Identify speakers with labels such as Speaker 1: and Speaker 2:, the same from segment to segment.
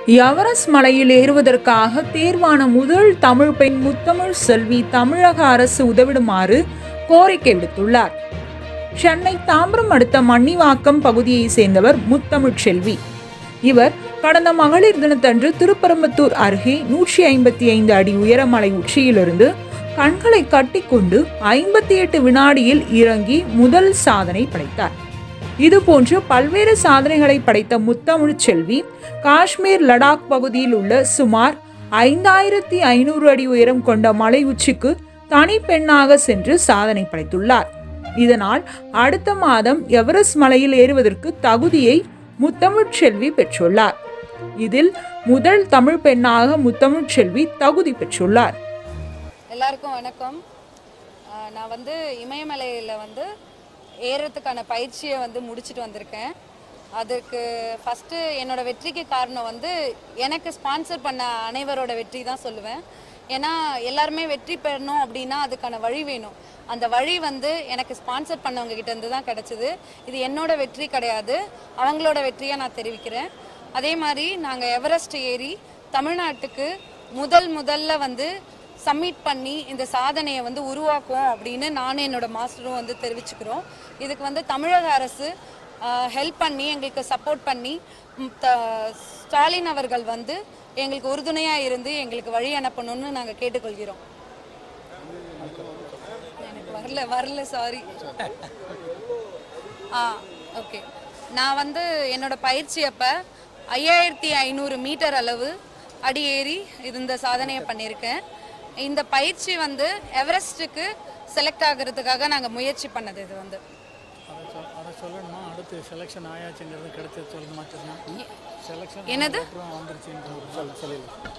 Speaker 1: Everest மலையில் ஏறுவதற்காக தேர்வான முதல் தமிழ் பெண் முத்தமிழ் செல்வி தமிழக அரசு உதவிடுமாறு கோரிக்கை விடுத்துள்ளார் சென்னை தாம்பரம் அடுத்த மன்னிவாக்கம் பகுதியை சேர்ந்தவர் முத்தமிழ் செல்வி இவர் கடந்த மகளிர் தினத்தன்று திருப்பரம்பத்தூர் அருகே நூற்றி ஐம்பத்தி ஐந்து அடி உயரமலை உச்சியிலிருந்து கண்களை கட்டிக்கொண்டு ஐம்பத்தி எட்டு வினாடியில் இறங்கி முதல் சாதனை படைத்தார் இதுபோன்று பல்வேறு சாதனைகளை படைத்த முத்தமிழ் செல்வி காஷ்மீர் லடாக் பகுதியில் உள்ள சுமார் ஐந்தாயிரத்தி ஐநூறு அடி உயரம் கொண்ட மலை உச்சிக்கு தனி பெண்ணாக சென்று சாதனை படைத்துள்ளார் இதனால் அடுத்த மாதம் எவரெஸ்ட் மலையில் ஏறுவதற்கு தகுதியை முத்தமிழ் செல்வி பெற்றுள்ளார் இதில் முதல் தமிழ் பெண்ணாக முத்தமிழ் செல்வி தகுதி பெற்றுள்ளார்
Speaker 2: எல்லாருக்கும் வணக்கம் ஆஹ் நான் வந்து இமயமலையில் வந்து ஏறுறதுக்கான பயிற்சியை வந்து முடிச்சுட்டு வந்திருக்கேன் அதுக்கு ஃபஸ்ட்டு என்னோட வெற்றிக்கு காரணம் வந்து எனக்கு ஸ்பான்சர் பண்ண அனைவரோட வெற்றி தான் சொல்லுவேன் ஏன்னா எல்லாருமே வெற்றி பெறணும் அப்படின்னா அதுக்கான வழி வேணும் அந்த வழி வந்து எனக்கு ஸ்பான்சர் பண்ணவங்க கிட்ட இருந்து தான் கிடச்சிது இது என்னோட வெற்றி கிடையாது அவங்களோட வெற்றியை நான் தெரிவிக்கிறேன் அதே மாதிரி நாங்கள் எவரெஸ்ட் ஏறி தமிழ்நாட்டுக்கு முதல் முதல்ல வந்து சப்மிட் பண்ணி இந்த சாதனையை வந்து உருவாக்குவோம் அப்படின்னு நானும் என்னோட மாஸ்டரும் வந்து தெரிவிச்சுக்கிறோம் இதுக்கு வந்து தமிழக அரசு ஹெல்ப் பண்ணி எங்களுக்கு சப்போர்ட் பண்ணி ம், த- ஸ்டாலின் அவர்கள் வந்து எங்களுக்கு உறுதுணையாக இருந்து எங்களுக்கு வழி அனுப்பணும்னு நாங்கள் கேட்டுக்கொள்கிறோம் எனக்கு வரல வரல சாரி ஆ ஓகே நான் வந்து என்னோட பயிற்சி அப்போ ஐயாயிரத்தி ஐநூறு மீட்டர் அளவு அடி ஏறி இது இந்த சாதனையை பண்ணியிருக்கேன் இந்த பயிற்சி வந்து எவரெஸ்ட்டுக்கு செலக்ட் ஆகிறதுக்காக நாங்கள் முயற்சி பண்ணது இது வந்து
Speaker 3: அதை சொல் அதை சொல்லணுமா அடுத்து செலெக்ஷன் ஆயாச்சுங்கிறது கிடைச்சது சொல்லணுமா தெரியும் செலெக்ஷன்
Speaker 2: என்னது
Speaker 3: அப்புறம் வந்துருச்சுன்னு சொல்ல சொல்லிடலாம்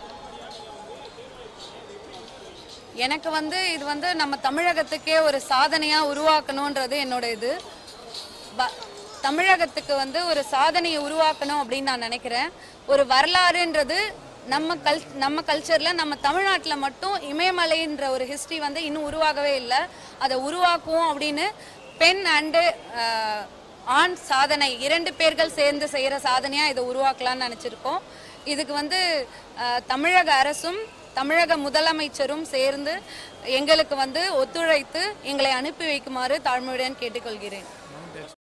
Speaker 2: எனக்கு வந்து இது வந்து நம்ம தமிழகத்துக்கே ஒரு சாதனையாக உருவாக்கணுன்றது என்னோட இது வ- தமிழகத்துக்கு வந்து ஒரு சாதனையை உருவாக்கணும் அப்படின்னு நான் நினைக்கிறேன் ஒரு வரலாறுன்றது நம்ம கல் நம்ம கல்ச்சரில் நம்ம தமிழ்நாட்டில் மட்டும் இமயமலைன்ற ஒரு ஹிஸ்ட்ரி வந்து இன்னும் உருவாகவே இல்லை அதை உருவாக்குவோம் அப்படின்னு பெண் அண்டு ஆண் சாதனை இரண்டு பேர்கள் சேர்ந்து செய்கிற சாதனையாக இதை உருவாக்கலாம்னு நினச்சிருக்கோம் இதுக்கு வந்து அஹ், தமிழக அரசும் தமிழக முதலமைச்சரும் சேர்ந்து எங்களுக்கு வந்து ஒத்துழைத்து எங்களை அனுப்பி வைக்குமாறு தாழ்மையுடன் கேட்டுக்கொள்கிறேன்